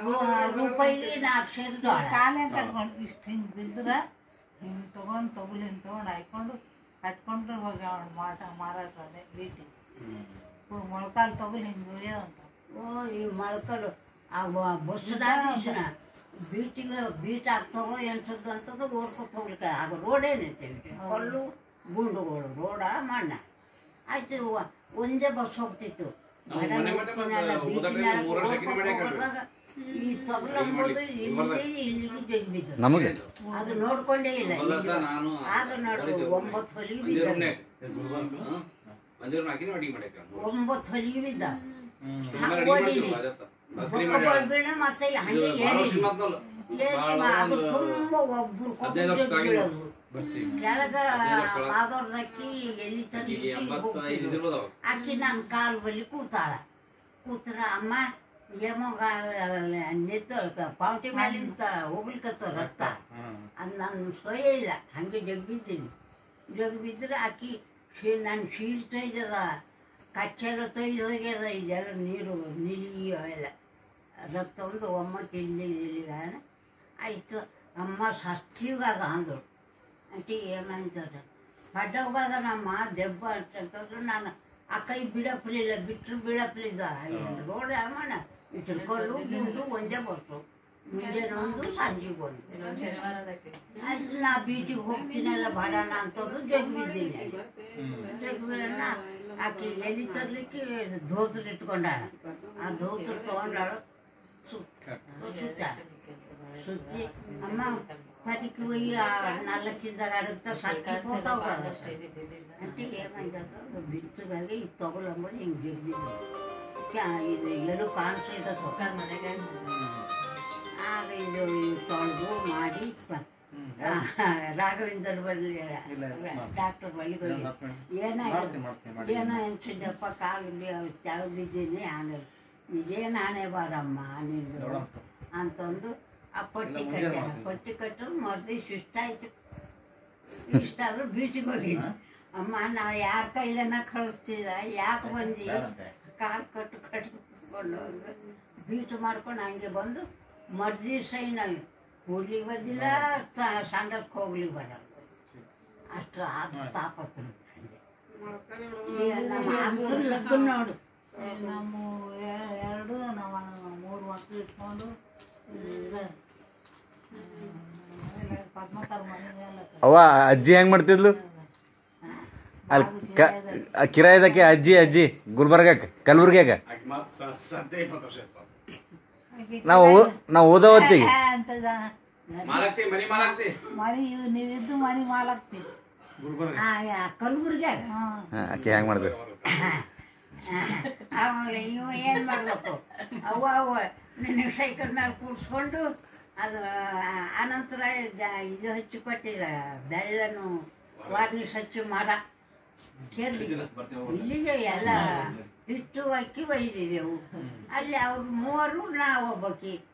ರೂಪಾಯಿ ನಾಲ್ಕು ಸೇರು ಜೋಳ ಕಾಲೇ ಕಟ್ಕೊಂಡು ಇಷ್ಟು ಹಿಂಗೆ ಬಿದ್ರೆ ಹಿಂಗೆ ತೊಗೊಂಡು ತೊಗುಲಿ ಹಿಂಗೆ ತೊಗೊಂಡು ಹಾಕ್ಕೊಂಡು ಕಟ್ಕೊಂಡು ಹೋಗಿ ಅವ್ನು ಮಾಟ ಮಾರಾಟ ಅದೇ ಬೀಟಿ ಮೊಳಕಾಲು ತೊಗುಲಿ ಹಿಂಗೆ ಒಯ್ಯೋದಂತ ಓ ಈ ಮೊಳಕಲು ಆ ಬಸ್ಸಿನ ಬೀಟಿಗೆ ಬೀಟ್ ಆಗ್ತಾವೋ ಎನ್ಸದ್ದು ಅಂತದ್ದು ನೋಡ್ಕೊತ ಹೋಗ್ಲಿಕ್ಕೆ ಆಗ ರೋಡೇನೈತೆ ಕಲ್ಲು ಗುಂಡುಗಳು ರೋಡ ಮಣ್ಣ ಆಯ್ತು ವ- ಒಂದೇ ಬಸ್ ಹೋಗ್ತಿತ್ತು ನಾವು ಬಡ ಮನೆ ಮನೆ ಹೋಗ್ತೀನಲ್ಲ, ಬಂದು ಬೀದಿನಾಗ ಹೋದಾಗ ಮೂರು ವರ್ಷ ಕಿರಿ ಮಾಡಿ ನೋಡ್ಕೊತ ಹೋದಾಗ ಈ ತೊಗಲಂಬೋದು ಇಲ್ಲಿ ಇಲ್ಲಿಗೆ ಜಗ್ ಬಿದ್ದದು. ನಮಗೆ ಅದು ನೋಡ್ಕೊಂಡೇ ಇಲ್ಲ ಮೊದಲ ಸಹ ನಾನು ಆಗ ನೋಡು ಬರೀತು. ಒಂಬತ್ತು ಹೊಲಿಗೆ ಮಂದಿರನ್ನೇ. ಬಿದ್ದ ಹ್ಮ್. ಮಂದಿರನ್ನ ಹಾಕಿದ್ರೆ ಅಡಿಗೆ ಮಾಡಕ್ಕೆ ಒಂಬತ್ತು ಹೊಲಿಗೆ ಬಿದ್ದ ಆಮೇಲೆ ಅಡಿಗೆ ಮಾಡ್ತಿದ್ವು ಅದತ್ತ. ಬಸ್ರಿ ಬೊಕ್ಕ ಮಾಡ್ಯಾಳ. ಬಳ್ಬಿಣ ಮತ್ತೆ ಇದು ಹಂಗೆ ಭಾಳ ವರ್ಷ ಏನಿಲ್ಲ ಮಾತ್ನಲ್ಲ. ಭಾಳ ಅದು ಒಂದು ತುಂಬ ಒಬ್ರು ಹದಿನೈದು ವರ್ಷ ಆಗಿಲ್ಲ. ಬೀಳೋದು ಕೆಳಗ ಹದಿನೈದು ವರ್ಷ ಒಳಗೆ. ಮಾದವ್ರದಕ್ಕಿ ಎಲ್ಲಿ ಈಗ ತಂದು ಎಂಬತ್ತೈದು ಇದಿರ್ಬೋದು ಅವಾಗ. ಆಕಿ ನನ್ನ ಕಾಲ್ ಬಲ್ಲಿ ಕೂತಾಳ ಕೂತ್ರ ಅಮ್ಮ ಯಮಗ ನಿಂತು ಪಾವಟಿ ಮೇಲಿಂದ ಹೋಗ್ಲಿಕ್ಕತ್ತ ರಕ್ತ ಅದು ನನ್ನ ಸೊಯ್ಯ ಇಲ್ಲ ಹಂಗೆ ಜಗ್ ಬಿದ್ದೀನಿ ಜಗ್ ಬಿದ್ದರೆ ಆಕಿ ಶೀ ನನ್ನ ಶೀಲ್ ತೊಯ್ದದ ಕಚ್ಚೆಲ್ಲ ತೊಯ್ದೋಗ್ಯದ ಇದೆಲ್ಲ ನೀರು ನಿಲಿ ಅವೆಲ್ಲ ರಕ್ತ ಒಂದು ಒಮ್ಮತ್ತು ಇಲ್ಲಿ ನಿಲಿಗಾನ ಆಯಿತು ಅಮ್ಮ ಸಸ್ತಿಗಾದ ಅಂದರು ಆಂಟಿ ಏನಂತಾರೆ ಪಡ್ಡೋಗಾದ ನಮ್ಮ ದೆಬ್ಬ ಅಂತಂದ್ರೆ ನಾನು ಆ ಕೈ ಬಿಡಪ್ಲಿಲ್ಲ ಬಿಟ್ಟರು ಬಿಡಪ್ಲಿದ್ದ ರೋಡ್ ಅಮ್ಮನ ಇಟ್ಕೊಂಡು ಗುಂಡು ಒಂದೇ ಬರ್ತು ಮುಂಜಾನೆ ಒಂದು ಸಂಜೆಗೆ ಒಂದು ಆಯ್ತು ನಾ ಬೀಟಿಗೆ ಹೋಗ್ತೀನಲ್ಲ ಬಾಡಣ ಅಂತಂದು ಜಗ್ ಬಿದ್ದೀನಿ ಜಗ್ ಬೀಳೋಣ ಆಕೆ ಎಲ್ಲಿ ತರ್ಲಿಕ್ಕೆ ಧೋತ್ರ ಇಟ್ಕೊಂಡಾಳ ಆ ಧೋತ್ರ ತಗೊಂಡಾಳು ಸುತ್ತ ಸುತ್ತಾಳ ಸುತ್ತಿ ಅಮ್ಮ ಪರಿಗೆ ಹೋಗಿ ಆ ನಾಲ್ಕಿಂದ ಅಡಗ್ತ ಸಾಕಿ ಹೋಗ್ತಾವ అంటే ఏమైందంటే బిట్టుగాలి ఈ తొగలంబది ఇంక దిగ్గిದ್ದು ಇದು ಎಲ್ಲೂ ಕಾಣಿಸ್ಲಿಲ್ಲ ಆಗ ಇದು ತೊಳೆದು ಮಾಡಿ ಪ- ಆ, ರಾಘವೇಂದ್ರ ಬಳಿ ಡಾಕ್ಟರ್ ಬಳಿಗೆ ಹೋಗಿ ಏನಾಗಿದೆ ಏನೋ ಅನ್ಸಿದ್ದಪ್ಪ ಕಾಲು ಬಿ- ಕೆಳಗೆ ಬಿದ್ದೀನಿ ಆಮೇಲೆ ಇದೇನು ಹಣೆ ಬಾರಮ್ಮ ನಿಂದು ಅಂತಂದು ಆ ಪಟ್ಟಿ ಕಟ್ಟ್ಯಾರ ಪಟ್ಟಿ ಕಟ್ಟರು ಮರ್ದಿ ಶಿಷ್ಟ ಆಯ್ತು ಇಷ್ಟ ಆದ್ರೂ ಬೀಚಿಗೆ ಹೋಗಿದ್ದೆ ಅಮ್ಮ ನಾ ಯಾರ ಕೈಲನ್ನ ಕಳಿಸ್ತಿದ ಯಾಕೆ ಬಂದಿ ಕಾಲು ಕಟ್ಟು ಕಟ್ಕೊಂಡು ಹೋಗಿ ಬೀಟ್ ಮಾಡ್ಕೊಂಡು ಹಂಗೆ ಬಂದು ಮರ್ದಿ ಸೈ ನಾವು ಕೂಡ್ಲಿಕ್ಕೆ ಬಂದಿಲ್ಲ ಸಂಡಕ್ಕೆ ಹೋಗ್ಲಿಕ್ಕೆ ಬರಲ್ಲ ಅಷ್ಟು ಆದ ತಾಪತ್ತು ಈಗ ನಮ್ಮ ಅಕ್ಕನ ಲಗ್ನ ನೋಡು ನಮ್ಮ ಎ- ಎರಡು ನಮ್ಮ ಮೂರು ಮಕ್ಳು ಇಟ್ಕೊಂಡು ಇಲ್ಲ ಪದ್ಮಕರ್ ಮನೆ ಮೇಲೆ ಅವ ಅಜ್ಜಿ ಹೆಂಗ್ ಮಾಡ್ತಿದ್ಲು ಅಲ್ಲಿ ಕ ಆ ಕಿರಾಯದಕ್ಕೆ ಅಜ್ಜಿ ಅಜ್ಜಿ ಗುಲ್ಬರ್ಗಕ್ಕೆ ಕಲಬುರ್ಗ್ಯಾಗ ಆಕೆ ಮಾತು ಸ- ಸದ್ಯ ಇಪ್ಪತ್ತು ವರ್ಷ ಆಯ್ತು ಪಾಪ. ನಾವು ಓ- ನಾವು ಓದೋ ಹೊತ್ತಿಗೆ ಅಂತ ಜನ ಮಾಲಾಕ್ತಿ ಮನಿ ಮಾಲಾಕ್ತಿ ಮನೆ ಇವ್ ನೀವಿದ್ದು ಮನೆ ಮಾಲಾಕ್ತಿ ಆ, ಆ ಕಲಬುರ್ಗ್ಯಾಗ ಹಾಂ ಹಾಂ ಆಕೆ ಹೆಂಗೆ ಮಾಡಿದ್ರು ಆಮೇಲೆ ಇವ ಏನು ಮಾಡಬೇಕು ಅವ್ವ ಅವ್ವ ನನ್ನ ಸೈಕಲ್ ಮೇಲೆ ಕೂರಿಸ್ಕೊಂಡು ಅದು ಆ- ಆನಂತರ ಜ- ಇದು ಹಚ್ಚಿ ಕೊಟ್ಟಿಲ್ಲ ಬೆಳ್ಳನು ವಾರ್ನಿಸ್ ಹಚ್ಚಿ ಮರ ಕೇಳಿ ಇಲ್ಲಿಗೆ ಎಲ್ಲ ಹಿಟ್ಟು ಅಕ್ಕಿ ಒಯ್ದಿದ್ದೆವು ಅಲ್ಲಿ ಅವ್ರು ಮೂವರು ನಾವು ಒಬ್ಬಾಕಿ